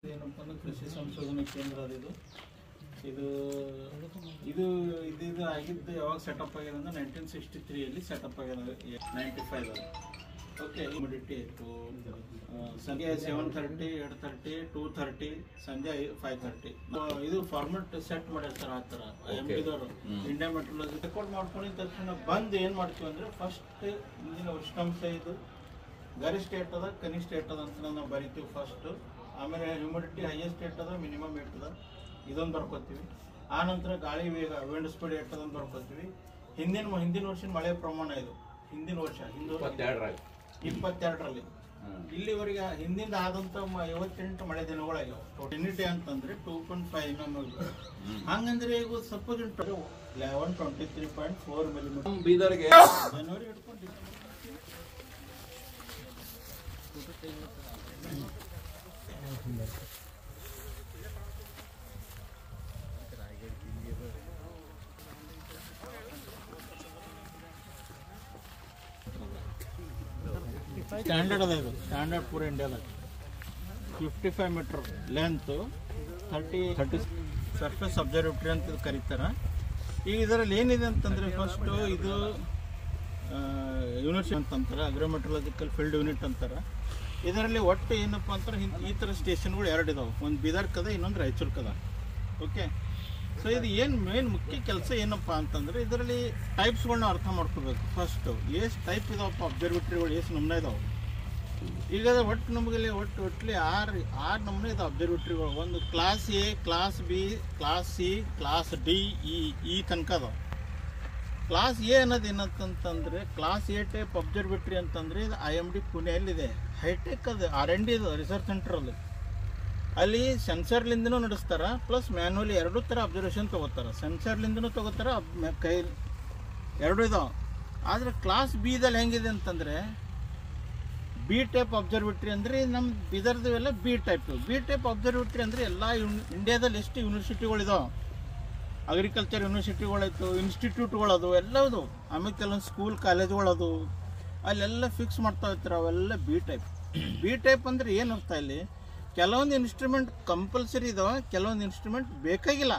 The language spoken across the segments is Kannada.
ಏನಪ್ಪ ಅಂದ್ರೆ ಕೃಷಿ ಸಂಶೋಧನಾ ಕೇಂದ್ರ ಅದು ಇದು ಇದು ಇದು ಇದು ಇದು ಆಗಿದ್ದು ಯಾವಾಗ ಸೆಟಪ್ ಆಗಿದೆ ಅಂದ್ರೆ ನೈನ್ಟೀನ್ ಸಿಕ್ಸ್ಟಿ ತ್ರೀಯಲ್ಲಿ ಸೆಟಪ್ ಆಗಿದೆ ನೈಂಟಿ ಫೈವ್ ಅಲ್ಲಿ ಓಕೆ ಹ್ಯುಮಿಡಿಟಿ ಇತ್ತು ಆ, ಸಂಜೆ seven thirty eight thirty two thirty ಸಂಜೆ ಫೈವ್ ಥರ್ಟಿ ಇದು ಫಾರ್ಮೆಟ್ ಸೆಟ್ ಮಾಡಿರ್ತಾರೆ ಆ ಥರ ಎಮ್ ಪಿದವರು ಇಂಡಿಯಾ ಮೆಟ್ರೋಲಜಿ ರೆಕಾರ್ಡ್ ಮಾಡ್ಕೊಂಡಿದ ತಕ್ಷಣ ಬಂದು ಏನು ಮಾಡ್ತೀವಿ ಅಂದರೆ ಫಸ್ಟ್ ಇಂದಿನ ಉಷ್ಣಾಂಶ ಇದು ಗರಿಷ್ಠ ಏಟದ ಕನಿಷ್ಠ ಏಟದ ಅಂತ ನಾವು ಬರಿತೀವಿ ಫಸ್ಟ್ ಆಮೇಲೆ ಹ್ಯೂಮಿಡಿಟಿ ಹೈಯೆಸ್ಟ್ ಏಟದ ಮಿನಿಮಮ್ ಏಟದ ಇದೊಂದು ಬರ್ಕೋತೀವಿ ಆ ನಂತರ ಗಾಳಿ ವೇಗ ವಿಂಡ್ ಸ್ಪೀಡ್ ಏಟದಂತ ಬರ್ಕೋತೀವಿ ಹಿಂದಿನ ಹಿಂದಿನ ವರ್ಷದ ಮಳೆ ಪ್ರಮಾಣ ಇದು ಹಿಂದಿನ ವರ್ಷ ಹಿಂದೂ ಇಪ್ಪತ್ತೆರಡರಲ್ಲಿ ಇಲ್ಲಿವರೆಗೆ ಹಿಂದಿಂದ ಆದಂತ ಮ- ಐವತ್ತೆಂಟು ಮಳೆ ದಿನಗಳಾಗ್ಯಾವ ಟಿನಿಟಿ ಅಂತಂದ್ರೆ two point five M M ಹಂಗಂದ್ರೆ ಈಗ suppose eleven twenty three point four millimetre ಬೀದರ್ಗೆ ಜನವರಿ ಹಿಡ್ಕೊಂಡು ಡಿಸೆಂಬರ್ ಸ್ಟ್ಯಾಂಡರ್ಡ್ ಅದ ಇದು ಸ್ಟ್ಯಾಂಡರ್ಡ್ ಪೂರ ಇಂಡಿಯಾದಾಗ fifty five metre length thirty thirty surface observatory ಅಂತ ಇದು ಕರೀತಾರೆ ಈಗ ಇದರಲ್ಲಿ ಏನಿದೆ ಅಂತಂದರೆ ಫಸ್ಟು ಇದು ಯೂನಿವರ್ಸಿಟಿ ಅಂತಂತಾರೆ ಅಗ್ರೋಮೆಟ್ರಲಾಜಿಕಲ್ ಫೀಲ್ಡ್ ಯೂನಿಟ್ ಅಂತಾರೆ ಇದರಲ್ಲಿ ಒಟ್ಟು ಏನಪ್ಪ ಅಂತಾರೆ ಹಿಂದ್- ಈ ಥರ ಸ್ಟೇಷನ್ಗಳು ಎರಡು ಇದಾವೆ ಒಂದು ಬೀದರ್ ಕದ ಇನ್ನೊಂದು ರಾಯಚೂರು ಕದ ಓಕೆ ಸೊ ಇದು ಏನು ಮೇನ್ ಮುಖ್ಯ ಕೆಲಸ ಏನಪ್ಪ ಅಂತಂದ್ರೆ ಇದರಲ್ಲಿ ಟೈಪ್ಸ್ಗಳನ್ನ ಅರ್ಥ ಮಾಡ್ಕೋಬೇಕು ಫಸ್ಟು ಎಷ್ಟು ಟೈಪ್ ಇದಾವಪ್ಪ ಅಬ್ಸರ್ವೇಟ್ರಿಗಳು ಎಷ್ಟು ನಮೂನೆ ಇದಾವೆ ಈಗ ಅದು ಒಟ್ಟು ನಮಗೆ ಒಟ್ಟು ಒಟ್ಲಿ ಆರು ಆರು ನಮೂನೆ ಇದಾವೆ ಅಬ್ಸರ್ವೇಟ್ರಿಗಳು ಒಂದು class A class B class C class D E ಈ ತನಕ ಅದಾವೆ ಕ್ಲಾಸ್ ಎ ಅನ್ನೋದು ಏನಂತಂತಂದ್ರೆ ಕ್ಲಾಸ್ ಎ ಟೈಪ್ ಅಬ್ಸರ್ವೇಟ್ರಿ ಅಂತಂದ್ರೆ ಇದು ಐ ಎಮ್ ಡಿ ಪುಣೆಯಲ್ಲಿದೆ ಹೈಟೆಕ್ ಅದು ಆರ್ ಎನ್ ಡಿ ಇದು ರಿಸರ್ಚ್ ಸೆಂಟ್ರಲ್ಲಿ ಅಲ್ಲಿ ಸೆನ್ಸರ್ಲಿಂದನೂ ನಡೆಸ್ತಾರ ಪ್ಲಸ್ ಮ್ಯಾನ್ಯಲಿ ಎರಡೂ ಥರ ಅಬ್ಸರ್ವೇಷನ್ ತೊಗೋತಾರೆ ಸೆನ್ಸರ್ಲಿಂದನೂ ತೊಗೋತಾರೆ ಕೈ ಎರಡೂ ಇದಾವೆ ಆದರೆ ಕ್ಲಾಸ್ ಬಿದಲ್ಲಿ ಹೆಂಗಿದೆ ಅಂತಂದರೆ ಬಿ ಟೈಪ್ ಅಬ್ಸರ್ವೇಟ್ರಿ ಅಂದರೆ ನಮ್ಮ ಬಿದರ್ದು ಎಲ್ಲ B type B type observatory ಅಂದರೆ ಎಲ್ಲ ಇಂಡಿಯಾದಲ್ಲಿ ಎಷ್ಟು ಯೂನಿವರ್ಸಿಟಿಗಳಿದಾವೆ ಅಗ್ರಿಕಲ್ಚರ್ ಯೂನಿವರ್ಸಿಟಿಗಳಾಯ್ತು ಇನ್ಸ್ಟಿಟ್ಯೂಟ್ಗಳದು ಎಲ್ಲದು ಆಮೇಲೆ ಕೆಲವೊಂದು ಸ್ಕೂಲ್ ಕಾಲೇಜ್ಗಳದು ಅಲ್ಲೆಲ್ಲ ಫಿಕ್ಸ್ ಮಾಡ್ತಾ ಇರ್ತಾರೆ ಅವೆಲ್ಲ ಬಿ ಟೈಪ್ ಬಿ ಟೈಪ್ ಅಂದರೆ ಏನು ಅರ್ಥ ಇಲ್ಲಿ ಕೆಲವೊಂದು ಇನ್ಸ್ಟ್ರೂಮೆಂಟ್ ಕಂಪಲ್ಸರಿ ಇದಾವೆ ಕೆಲವೊಂದು ಇನ್ಸ್ಟ್ರೂಮೆಂಟ್ ಬೇಕಾಗಿಲ್ಲ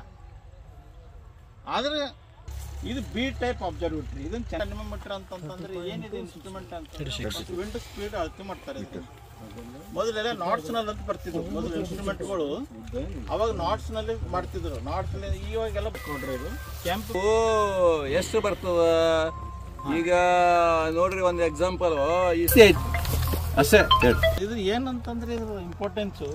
ಆದರೆ ಇದು ಬಿ ಟೈಪ್ ಅಬ್ಸರ್ವೇಟ್ರಿ ಇದನ್ನ ಚೆನ್ನಮೀಟರ್ ಅಂತಂತಂದ್ರೆ ಏನಿದೆ ಇನ್ಸ್ಟ್ರೂಮೆಂಟ್ ಅಂತ ವಿಂಡ್ ಸ್ಪೀಡ್ ಅಳತೆ ಮಾಡ್ತಾರೆ ಇದು ಮೊದಲೆಲ್ಲ ನಾಟ್ಸ್ ನಲ್ಲಿ ಅಂತ ಬರ್ತಿದ್ವು ಮೊದಲು ಇನ್ಸ್ಟ್ರೂಮೆಂಟ್ಗಳು ಅವಾಗ ನಾಟ್ಸ್ ನಲ್ಲಿ ಮಾಡ್ತಿದ್ರು ನಾಟ್ಸ್ ಇವಾಗೆಲ್ಲ ನೋಡ್ರಿ ಇದು ಕೆಂಪು ಓ ಎಷ್ಟು ಬರ್ತದ ಈಗ ನೋಡ್ರಿ ಒಂದು ಎಕ್ಸಾಂಪಲ್ ಅಷ್ಟೇ ಇದು ಏನಂತಂದ್ರೆ ಇದ್ರ ಇಂಪಾರ್ಟೆನ್ಸು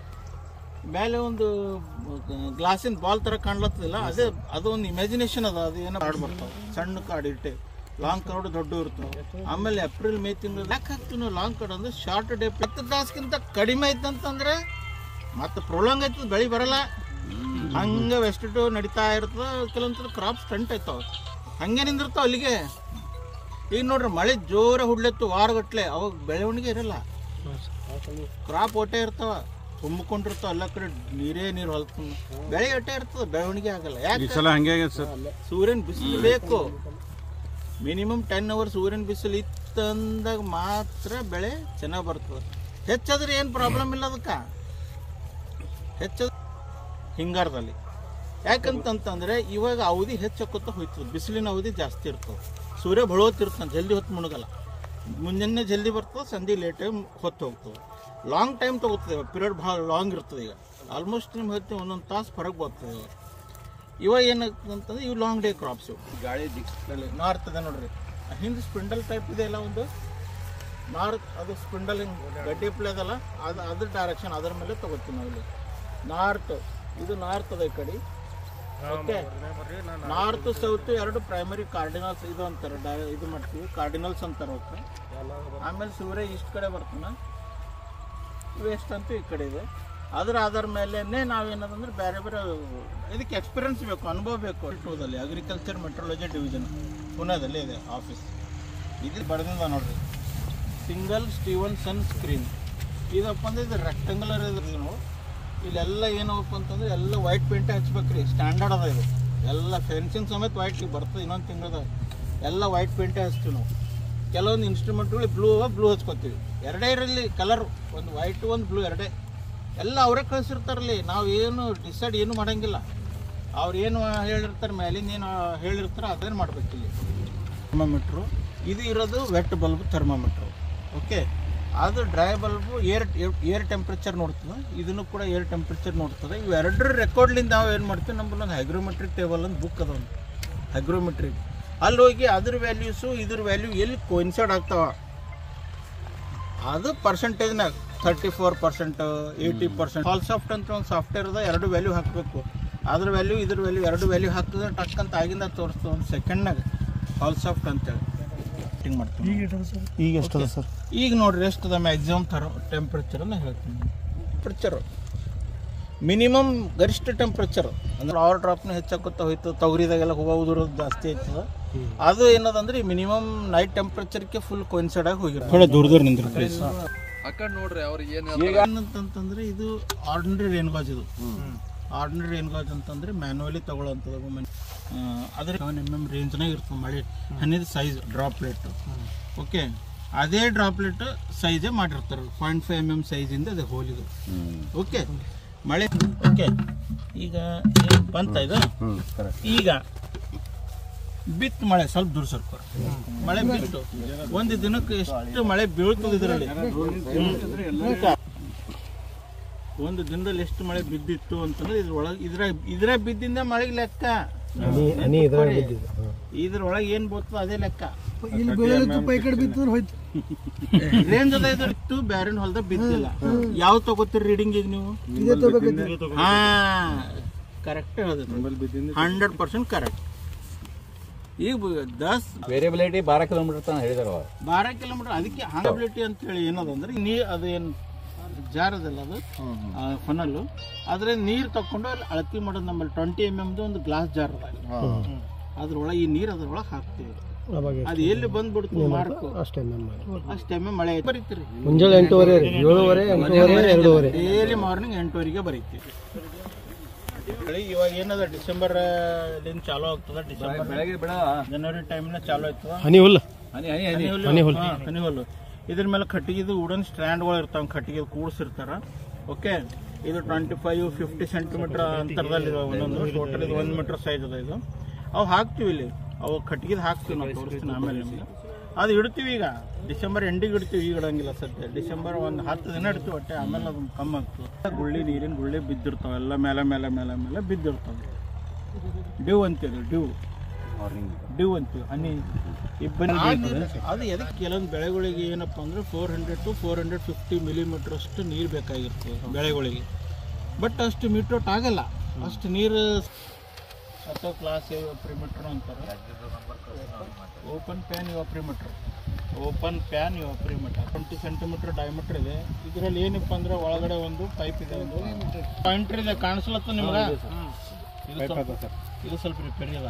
ಮೇಲೆ ಒಂದು ಗ್ಲಾಸಿನ ಬಾಲ್ ತರ ಕಾಣ್ಲತ್ತದಿಲ್ಲ ಅದೇ ಅದು ಒಂದು ಇಮ್ಯಾಜಿನೇಷನ್ ಅದ ಅದು ಏನೋ ಕಾರ್ಡ್ ಬರ್ತಾವೆ ಸಣ್ಣ ಕಾರ್ಡ್ ಇಟ್ಟೆ ಲಾಂಗ್ ಕಾರ್ಡ್ ದೊಡ್ಡ ಇರ್ತಾವೆ ಆಮೇಲೆ ಏಪ್ರಿಲ್ ಮೇ ತಿಂಗಳು ಲೆಕ್ಕ ಹಾಕ್ತೀವಿ ನಾವು ಲಾಂಗ್ ಕಾರ್ಡ್ ಅಂದ್ರೆ ಶಾರ್ಟ್ ಡೇ ಹತ್ತು ತಾಸ್ಗಿಂತ ಕಡಿಮೆ ಐತಂತಂದ್ರೆ ಮತ್ತೆ ಪ್ರೊಲಾಂಗ್ ಆಯ್ತದ ಬೆಳೆ ಬರಲ್ಲ ಹಂಗೆ ವೆಸ್ಟ್ ಟು ನಡೀತಾ ಇರ್ತದ ಕೆಲವೊಂದು ಕ್ರಾಪ್ ಸ್ಟಂಟ್ ಆಯ್ತಾವ ಹಂಗೆ ನಿಂದಿರ್ತಾವ ಅಲ್ಲಿಗೆ ಈಗ ನೋಡ್ರಿ ಮಳೆ ಜೋರ ಹುಡ್ಲೆತ್ತು ವಾರಗಟ್ಲೆ ಅವಾಗ ಬೆಳವಣಿಗೆ ಇರಲ್ಲ ಕ್ರಾಪ್ ಒಟ್ಟೆ ಇರ್ತಾವ ತುಂಬಿಕೊಂಡಿರ್ತಾವ ಎಲ್ಲ ಕಡೆ ನೀರೇ ನೀರು ಹೊಲ್ಕೊಂಡು ಬೆಳೆ ಒಟ್ಟೆ ಇರ್ತದ ಬೆಳವಣಿಗೆ ಆಗಲ್ಲ ಯಾಕೆ ಸಲ ಹಂಗೆ ಆಗ್ಯದ ಸರ್ ಸೂರ್ಯನ ಬಿಸಿಲು ಬೇಕು ಮಿನಿಮಮ್ ಟೆನ್ ಅವರ್ ಸೂರ್ಯನ ಬಿಸಿಲು ಇತ್ತಂದಾಗ ಮಾತ್ರ ಬೆಳೆ ಚೆನ್ನಾಗಿ ಬರ್ತದೆ ಹೆಚ್ಚಾದ್ರೆ ಏನು ಪ್ರಾಬ್ಲಮ್ ಇಲ್ಲ ಅದಕ್ಕೆ ಹೆಚ್ಚ ಹಿಂಗಾರದಲ್ಲಿ ಯಾಕಂತಂತಂದ್ರೆ ಇವಾಗ ಅವಧಿ ಹೆಚ್ಚಾಕೋತ ಹೋಯ್ತದೆ ಬಿಸಿಲಿನ ಅವಧಿ ಜಾಸ್ತಿ ಇರ್ತದೆ ಸೂರ್ಯ ಬಳೋತಿರ್ತಾನೆ ಜಲ್ದಿ ಹೊತ್ತು ಮುಣಗಲ್ಲ ಮುಂಜಾನೆ ಜಲ್ದಿ ಬರ್ತದೆ ಸಂಧಿ ಲೇಟಾಗಿ ಹೊತ್ತು ಹೋಗ್ತದೆ ಲಾಂಗ್ ಟೈಮ್ ತಗೋತದೆ ಪೀರಿಯಡ್ ಭಾಳ ಲಾಂಗ್ ಇರ್ತದೆ ಈಗ ಆಲ್ಮೋಸ್ಟ್ ನಿಮ್ಮ ಹೊತ್ತು ಒಂದೊಂದು ತಾಸು ಹೊರಗೆ ಬರ್ತದೆ ಇವಾಗ ಇವಾಗ ಏನಾಗ್ತದೆ ಅಂತಂದ್ರೆ ಇವು ಲಾಂಗ್ ಡೇ ಕ್ರಾಪ್ಸ್ ಗಾಳಿ ದಿಕ್ಕಿನಲ್ಲಿ ನಾರ್ತ್ ಇದೆ ನೋಡ್ರಿ ಹಿಂದೆ ಸ್ಪಿಂಡಲ್ ಟೈಪ್ ಇದೆ ಎಲ್ಲ ಒಂದು ನಾರ್ತ್ ಅದು ಸ್ಪಿಂಡಲ್ ಹಿಂಗೆ ಗಡ್ಡಿ ಪ್ಲೇ ಅದಲ್ಲ ಅದು ಅದ್ರ ಡೈರೆಕ್ಷನ್ ಅದರ ಮೇಲೆ ತಗೋತೀವಿ ನಾವು ಇಲ್ಲಿ ನಾರ್ತ್ ಇದು ನಾರ್ತ್ ಅದ ಈ ಕಡೆ ಓಕೆ ನಾರ್ತ್ ಸೌತ್ ಎರಡು ಪ್ರೈಮರಿ ಕಾರ್ಡಿನಲ್ಸ್ ಇದು ಅಂತಾರೆ ಡೈ- ಇದು ಮಾಡ್ತೀವಿ ಕಾರ್ಡಿನಲ್ಸ್ ಅಂತಾರೆ ಅವಕ್ಕೆ ಆಮೇಲೆ ಸೂರ್ಯ ಇಷ್ಟು ಕಡೆ ಬರ್ತಾನೆ ವೆಸ್ಟ್ ಅಂತೂ ಈ ಕಡೆ ಇದೆ ಅದ್ರ ಆಧಾರ ಮೇಲೆನೆ ನಾವೇನದಂದ್ರೆ ಬೇರೆ ಬೇರೆ ಇದಕ್ಕೆ ಎಕ್ಸ್ಪೀರಿಯನ್ಸ್ ಬೇಕು ಅನುಭವ ಬೇಕು ಟೂದಲ್ಲಿ ಅಗ್ರಿಕಲ್ಚರ್ ಮೆಟ್ರಾಲಜಿ ಡಿವಿಷನ್ ಪುಣೆದಲ್ಲಿ ಇದೆ ಆಫೀಸ್ ಇದು ಬರೆದಿಂದ ನೋಡ್ರಿ ಸಿಂಗಲ್ ಸ್ಟೀವನ್ ಸನ್ ಸ್ಕ್ರೀನ್ ಇದಪ್ಪ ಅಂದ್ರೆ ಇದು ರೆಕ್ಟಂಗುಲರ್ ಇದ್ರೂ ಇಲ್ಲೆಲ್ಲ ಏನಪ್ಪ ಅಂತಂದ್ರೆ ಎಲ್ಲ ವೈಟ್ ಪೇಂಟ್ ಹಚ್ಬೇಕ್ರಿ ಸ್ಟ್ಯಾಂಡರ್ಡ್ ಅದ ಇದು ಎಲ್ಲ ಫೆನ್ಸಿಂಗ್ ಸಮೇತ ವೈಟ್ ಬರ್ತದೆ ಇನ್ನೊಂದು ತಿಂಗಳದ ಎಲ್ಲ ವೈಟ್ ಪೇಂಟೇ ಹಚ್ತೀವಿ ನಾವು ಕೆಲವೊಂದು ಇನ್ಸ್ಟ್ರೂಮೆಂಟ್ಗಳು ಬ್ಲೂ ಬ್ಲೂ ಹಚ್ಕೋತೀವಿ ಎರಡೇ ಇರಲಿ ಕಲರ್ ಒಂದು ವೈಟ್ ಒಂದು ಬ್ಲೂ ಎರಡೇ ಎಲ್ಲ ಅವರೇ ಕಳಿಸಿರ್ತಾರಲ್ಲಿ ನಾವು ಏನು ಡಿಸೈಡ್ ಏನು ಮಾಡಂಗಿಲ್ಲ ಅವ್ರು ಏನು ಹೇಳಿರ್ತಾರೆ ಮೇಲಿಂದ ಏನು ಹೇಳಿರ್ತಾರೆ ಅದೇನು ಮಾಡ್ಬೇಕಿಲ್ಲಿ ಥರ್ಮಾಮೀಟ್ರು ಇದು ಇರೋದು ವೆಟ್ ಬಲ್ಬ್ ಥರ್ಮಾಮೀಟ್ರು ಓಕೆ ಅದು dry bulb air air temperature ನೋಡ್ತದೆ ಇದನ್ನು ಕೂಡ ಏರ್ ಟೆಂಪ್ರೇಚರ್ ನೋಡ್ತದೆ ಇವೆರಡರ ರೆಕಾರ್ಡ್ಲಿಂದ ನಾವು ಏನು ಮಾಡ್ತೀವಿ ನಮ್ಮಲ್ಲೊಂದು ಹೈಗ್ರೋಮೆಟ್ರಿಕ್ ಟೇಬಲ್ ಅಂತ ಬುಕ್ ಅದ ಒಂದು ಹೈಗ್ರೋಮೆಟ್ರಿಕ್ ಅಲ್ಲಿ ಹೋಗಿ ಅದ್ರ ವ್ಯಾಲ್ಯೂಸು ಇದ್ರ ವ್ಯಾಲ್ಯೂ ಎಲ್ಲಿ ಕೋಯಿನ್ಸೈಡ್ ಆಗ್ತಾವ ಅದು ಪರ್ಸೆಂಟೇಜ್ನಾಗ thirty four percent eighty percent fall soft ಅಂತ ಒಂದು ಸಾಫ್ಟ್ವೇರ್ ಅದ ಎರಡು ವ್ಯಾಲ್ಯೂ ಹಾಕಬೇಕು ಅದ್ರ ವ್ಯಾಲ್ಯೂ ಇದ್ರ ವ್ಯಾಲ್ಯೂ ಎರಡು ವ್ಯಾಲ್ಯೂ ಹಾಕಿದ್ರೆ ಟಕ್ ಅಂತ ಆಗಿಂದ ತೋರಿಸ್ತದೆ ಒಂದು ಸೆಕೆಂಡ್ನಾಗ ಫಾಲ್ ಸಾಫ್ಟ್ ಅಂತೇಳಿ ಫಿಟ್ಟಿಂಗ್ ಮಾಡ್ತೀವಿ ಈಗ ಎಷ್ಟದ ಸರ್ ಈಗ ನೋಡ್ರಿ ಎಷ್ಟದ ಮ್ಯಾಕ್ಸಿಮಮ್ ಥರ ಟೆಂಪ್ರೇಚರ್ ಅನ್ನ ಹೇಳ್ತೀನಿ ಟೆಂಪ್ರೇಚರ್ ಮಿನಿಮಮ್ ಗರಿಷ್ಠ ಟೆಂಪ್ರೇಚರ್ ಅಂದ್ರೆ ಆವರ್ ಡ್ರಾಪ್ನ ಹೆಚ್ಚಾಕೋತಾ ಹೋಯ್ತು ತೊಗರಿದಾಗೆಲ್ಲ ಹೂವು ಉದುರೋದು ಜಾಸ್ತಿ ಆಯ್ತದ ಅದು ಏನದಂದ್ರೆ ಮಿನಿಮಮ್ ನೈಟ್ ಟೆಂಪ್ರೇಚರ್ಗೆ ಫುಲ್ ಕೋಯಿನ್ಸೈಡ್ ಆಗಿ ಹೋಗಿರೋ ಕಡೆ ದೂರ ದೂರ ನಿಂದಿರ್ತೀವಿ ಆ ಕಡೆ ನೋಡ್ರಿ ಅವ್ರಿಗೆ ಏನು ಈಗ ಏನಂತಂತಂದ್ರೆ ಇದು ಆರ್ಡಿನರಿ ರೇನ್ ಗಾಜ್ ಇದು ಆರ್ಡಿನರಿ ರೇನ್ ಗಾಜ್ ಅಂತಂದ್ರೆ ಮ್ಯಾನುವಲಿ ತಗೊಳ್ಳೋಂಥದ್ದು ಮನೆ ಅದ್ರ ಸೆವೆನ್ ಎಮ್ ಎಮ್ ರೇಂಜ್ನಾಗ ಇರ್ತದೆ ಮಳೆ ಹನಿದ ಸೈಜ್ ಡ್ರಾಪ್ಲೆಟ್ ಓಕೆ ಅದೇ ಡ್ರಾಪ್ಲೆಟ್ ಸೈಜೇ ಮಾಡಿರ್ತಾರೆ ಪಾಯಿಂಟ್ ಫೈವ್ ಎಮ್ ಎಮ್ ಸೈಜಿಂದ ಅದೇ ಹೋಲಿದು ಓಕೆ ಮಳೆ ಓಕೆ ಈಗ ಏನ್ ಬಂತ ಇದು ಈಗ ಬಿತ್ತು ಮಳೆ ಸ್ವಲ್ಪ ದೂರ ಸರ್ಕೋರಿ ಮಳೆ ಬಿತ್ತು ಒಂದು ದಿನಕ್ಕೆ ಎಷ್ಟು ಮಳೆ ಬೀಳ್ತದೆ ಇದರಲ್ಲಿ ಒಂದು ದಿನದಲ್ಲಿ ಎಷ್ಟು ಮಳೆ ಬಿದ್ದಿತ್ತು ಅಂತಂದ್ರೆ ಇದ್ರೊಳಗೆ ಇದ್ರ ಇದ್ರ ಬಿದ್ದಿಂದ ಮಳೆಗೆ ಲೆಕ್ಕ ಹನಿ ಇದ್ರಾಗ ಬಿದ್ದಿದ್ದು ಇದ್ರೊಳಗೆ ಏನ್ ಬರ್ತದೆ ಅದೇ ಲೆಕ್ಕ ಇಲ್ಲಿ ಬೀಳೋದು ಪೈ ಕಡೆ ಬಿತ್ತಿದ್ರೆ ಹೋಯ್ತು ರೇಂಜ್ ಅದ ಇದು ಇಟ್ಟು ಬ್ಯಾರಿನ ಹೊಲದಾಗ ಬಿದ್ದಿಲ್ಲ ಯಾವ ತಗೋತೀರಿ ರೀಡಿಂಗ್ ಈಗ ನೀವು ಇದೇ ತಗೋಬೇಕು ಹಾ ಕರೆಕ್ಟ್ ಹೇಳಿದ್ರಿ ಹಂಡ್ರೆಡ್ ಪರ್ಸೆಂಟ್ ಕರೆಕ್ಟ್ ಈಗ ಬ- ದಸ್ ವೇರಿಯಬಿಲಿಟಿ ಬಾರ ಕಿಲೋಮೀಟರ್ ತನಕ ಹೇಳಿದಾರ ಅವ್ರು. ಬಾರ ಕಿಲೋಮೀಟರ್ ಅದಕ್ಕೆ ಹಂಗಬಿಲಿಟಿ ಅಂತ ಹೇಳಿ ಏನದಂದ್ರೆ ನೀರು ಅದು ಏನು ಜಾರ್ ಅದಲ್ಲ ಅದು ಫನಲ್ಲು ಆದ್ರೆ ನೀರು ತಕೊಂಡು ಅಲ್ಲಿ ಅಳತಿ ಮಾಡೋದು ನಮ್ಮಲ್ಲಿ ಟ್ವೆಂಟಿ ಎಮ್ ಎಮ್ದು ಒಂದು ಗ್ಲಾಸ್ ಜಾರ್ ಅದ ಅದ್ರೊಳಗೆ ಈ ನೀರು ಅದ್ರೊಳಗೆ ಹಾಕ್ತೀವಿ ಅವಾಗ ಅದು ಎಲ್ಲಿ ಬಂದ್ಬಿಡ್ತು ಮಾರ್ಕು ಅಷ್ಟೇ ನಮ್ಮ ಅಷ್ಟೆಮ್ಮೆ ಮಳೆ ಬರೀತೀರಿ ಮುಂಜಾನೆ ಎಂಟೂವರೆ ರೀ ಏಳುವರೆ ಎಂಟೂವರೆ ಎರಡೂವರೆ ಡೈಲಿ ಮಾರ್ನಿಂಗ್ ಎಂಟುವರೆಗೆ ಬರೀತೀವಿ ಮಳೆ ಇವಾಗ ಏನದ ಡಿಸೆಂಬರ್ ಲಿಂದ ಚಾಲೂ ಆಗ್ತದ ಡಿಸೆಂಬರ್ ಬೆಳಗ್ಗೆ ಬಿಡ ಜನವರಿ ಟೈಮ್ನ ಚಾಲೂ ಆಯ್ತದ ಹನಿ ಹುಲ್ಲ ಹನಿ ಹನಿ ಹನಿ ಹನಿ ಹುಲ್ಲು ಹಾ, ಹನಿ ಹುಲ್ಲು ಇದ್ರ ಮೇಲೆ ಕಟ್ಟಿಗೆದು ವುಡನ್ ಸ್ಟ್ಯಾಂಡ್ಗಳು ಇರ್ತಾವೆ ಕಟ್ಟಿಗೆ ಕೂಡಿಸಿರ್ತಾರ ಓಕೆ ಇದು ಟ್ವೆಂಟಿ ಫೈವ್ ಫಿಫ್ಟಿ ಸೆಂಟಿಮೀಟರ್ ಅಂತರದಲ್ಲಿ ಇದಾವೆ ಒಂದೊಂದು ಟೋಟಲ್ ಇದು ಒಂದು ಮೀಟರ್ ಸೈಜ್ ಅದ ಇದು ಅವು ಹಾಕ್ತೀವಿ ಇಲ್ಲಿ ಅವು ಕಟ್ಟಿಗೆದು ಹಾಕ್ತೀವಿ ನಾವು ತೋರಿಸ್ತೀನಿ ಆಮೇಲೆ ನಿಮ್ಗೆ ಅದು ಇಡ್ತೀವಿ ಈಗ ಡಿಸೆಂಬರ್ ಎಂಡಿಗೆ ಇಡ್ತೀವಿ ಈಗ ಇಡಂಗಿಲ್ಲ ಸದ್ಯ ಡಿಸೆಂಬರ್ ಒಂದು ಹತ್ತು ದಿನ ಇಡ್ತೀವಿ ಒಟ್ಟೆ ಆಮೇಲೆ ಅದು ಕಮ್ಮಿ ಆಗ್ತದೆ ಗುಳ್ಳಿ ನೀರಿನ ಗುಳ್ಳಿ ಬಿದ್ದಿರ್ತಾವೆ ಎಲ್ಲ ಮೇಲೆ ಮೇಲೆ ಮೇಲೆ ಮೇಲೆ ಬಿದ್ದಿರ್ತಾವೆ ಡ್ಯೂ ಅಂತೀವಿ ಡ್ಯೂ ಡ್ಯೂ ಅಂತೀವಿ ಹನಿ ಇಬ್ಬನಿ ಅದು ಎದಕ್ಕೆ ಕೆಲವೊಂದು ಬೆಳೆಗಳಿಗೆ ಏನಪ್ಪ ಅಂದ್ರೆ four hundred to four hundred fifty millimetre ಅಷ್ಟು ನೀರು ಬೇಕಾಗಿರ್ತದೆ ಬೆಳೆಗಳಿಗೆ ಬಟ್ ಅಷ್ಟು ಮೀಟ್ರೋಟ್ ಆಗಲ್ಲ ಅಷ್ಟು ನೀರು ಅಥವಾ ಕ್ಲಾಸ್ ಪ್ರಿಮೀಟರ್ ಅಂತಾರೆ ಓಪನ್ ಪ್ಯಾನ್ ಪ್ರಿಮೀಟರ್ ಓಪನ್ ಪ್ಯಾನ್ ಪ್ರಿಮೀಟರ್ ಟ್ವೆಂಟಿ ಸೆಂಟಿಮೀಟರ್ ಡೈಮೀಟರ್ ಇದೆ ಇದರಲ್ಲಿ ಏನಪ್ಪ ಅಂದ್ರೆ ಒಳಗಡೆ ಒಂದು ಪೈಪ್ ಇದೆ ಒಂದು ಪಾಯಿಂಟರ್ ಇದೆ ಕಾಣಿಸ್ಲತ್ತ ನಿಮ್ಗೆ ಇದು ಸ್ವಲ್ಪ- ಇದು ಸ್ವಲ್ಪ ರಿಪೇರಿ ಅದ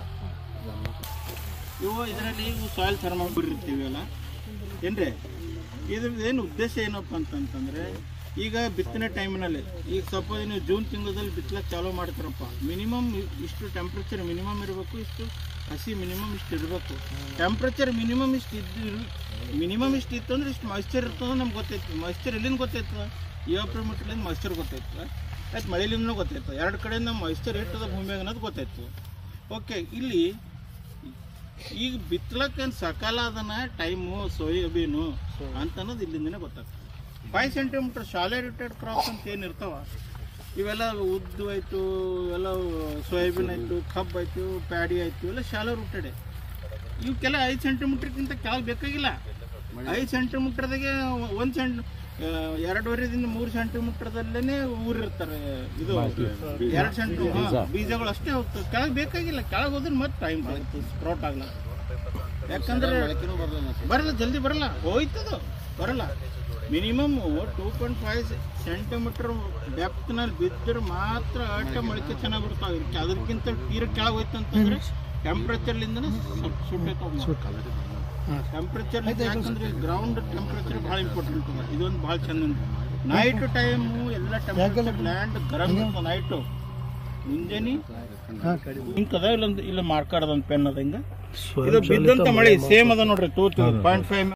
ಇವು ಇದರಲ್ಲಿ ಇವು ಸಾಯಿಲ್ ಥರ್ಮಾಮೀಟರ್ ಇರ್ತೀವಿ ಅಲ್ಲ ಏನ್ರಿ ಇದ್ರದ್ದು ಏನು ಉದ್ದೇಶ ಏನಪ್ಪ ಅಂತಂತಂದ್ರೆ ಈಗ ಬಿತ್ತನೆ ಟೈಮಿನಲ್ಲಿ ಈಗ ಸಪೋಸ್ ನೀವು ಜೂನ್ ತಿಂಗಳಲ್ಲಿ ಬಿತ್ತಲಕ್ಕೆ ಚಾಲೂ ಮಾಡ್ತಾರಪ್ಪ ಮಿನಿಮಮ್ ಇಷ್ಟು ಟೆಂಪ್ರೇಚರ್ ಮಿನಿಮಮ್ ಇರಬೇಕು ಇಷ್ಟು ಹಸಿ ಮಿನಿಮಮ್ ಇಷ್ಟು ಇರಬೇಕು ಟೆಂಪ್ರೇಚರ್ ಮಿನಿಮಮ್ ಇಷ್ಟು ಇದ್ದು ಮಿನಿಮಮ್ ಇಷ್ಟು ಇತ್ತು ಅಂದ್ರೆ ಇಷ್ಟು ಮಾಯ್ಶ್ಚರ್ ಇರ್ತದೆ ನಮ್ಗೆ ಗೊತ್ತೈತಿ ಮಾಯ್ಶ್ಚರ್ ಎಲ್ಲಿಂದ ಗೊತ್ತೈತದ ಇವಾಪ್ರಿಮೀಟರ್ಲಿಂದ ಮಾಯ್ಶ್ಚರ್ ಗೊತ್ತಾಯ್ತದ ಆಯ್ತು ಮಳೆಲಿಂದ ಗೊತ್ತಾಯ್ತು ಎರಡು ಕಡೆಯಿಂದ ಮಾಯ್ಶ್ಚರ್ ಇರ್ತದ ಭೂಮಿಯಾಗ ಅನ್ನೋದು ಗೊತ್ತಾಯ್ತು ಓಕೆ ಇಲ್ಲಿ ಈಗ ಬಿತ್ತಲಕ್ಕೇನು ಸಕಾಲ ಅದನ್ನ ಟೈಮು ಸೋಯಾಬೀನು ಅಂತ ಅನ್ನೋದು ಇಲ್ಲಿಂದನೇ ಗೊತ್ತಾಗ್ತದೆ ಫೈವ್ ಸೆಂಟಿಮೀಟರ್ ಶಾಲೆ ರಿಟೈರ್ಡ್ ಕ್ರಾಪ್ಸ್ ಅಂತ ಏನು ಇರ್ತಾವ ಇವೆಲ್ಲ ಉದ್ದು ಆಯಿತು ಇವೆಲ್ಲ ಸೋಯಾಬೀನ್ ಆಯಿತು ಕಬ್ಬು ಆಯಿತು ಪ್ಯಾಡಿ ಆಯಿತು ಇವೆಲ್ಲ ಶಾಲೆ ರೂಟೆಡ್ ಇವಕ್ಕೆಲ್ಲ ಐದು ಸೆಂಟಿಮೀಟ್ರ್ಗಿಂತ ಕೆಳಗೆ ಬೇಕಾಗಿಲ್ಲ ಐದು ಸೆಂಟಿಮೀಟ್ರದಾಗೆ ಒಂದು ಸೆಂಟ್ ಎರಡೂವರೆದಿಂದ ಮೂರು ಸೆಂಟಿಮೀಟರ್ದಲ್ಲೇ ಊರಿರ್ತಾರೆ ಇದು ಎರಡು ಸೆಂಟಿ ಬೀಜಗಳು ಅಷ್ಟೇ ಹೋಗ್ತವೆ ಕೆಳಗೆ ಬೇಕಾಗಿಲ್ಲ ಕೆಳಗೆ ಹೋದ್ರೆ ಮತ್ತೆ ಟೈಮ್ ಆಗುತ್ತೆ ಸ್ಪ್ರೌಟ್ ಆಗಲ್ಲ ಯಾಕಂದ್ರೆ ಬರಲ್ಲ ಜಲ್ದಿ ಬರಲ್ಲ ಹೋಯ್ತದ ಬರಲ್ಲ minimum two point five centimetre ಡೆಪ್ತ್ನಲ್ಲಿ ಬಿದ್ದರೆ ಮಾತ್ರ ಅಟ್ಟ ಮೊಳಕೆ ಚೆನ್ನಾಗಿ ಬರ್ತಾವೆ ಅದಕ್ಕಿಂತ ತೀರ ಕೆಳಗೆ ಹೋಯ್ತು ಅಂತಂದ್ರೆ ಟೆಂಪ್ರೇಚರ್ಲಿಂದನೇ ಸುಟ್ಟೈತೆ ಟೆಂಪ್ರೇಚರ್ ಯಾಕಂದ್ರೆ ಗ್ರೌಂಡ್ ಟೆಂಪ್ರೇಚರ್ ಭಾಳ ಇಂಪಾರ್ಟೆಂಟ್ ಅದ ಇದೊಂದು ಭಾಳ ಚಂದ ನೈಟ್ ಟೈಮು ಎಲ್ಲ ಟೆಂಪ್ರೇಚರ್ ಲ್ಯಾಂಡ್ ಗರಂ ಇರ್ತದೆ ನೈಟು ಮುಂಜಾನೆ ಹಿಂಗ್ ಅದ ಇಲ್ಲೊಂದು ಇಲ್ಲ ಮಾರ್ಕಾಡದ ಒಂದು ಪೆನ್ ಅದ ಹಿಂಗ ಇದು ಬಿದ್ದಂತ ಮಳೆ ಸೇಮ್ ಅದ ನೋಡ್ರಿ ತೂತು ಪಾಯಿಂಟ್ ಫೈವ್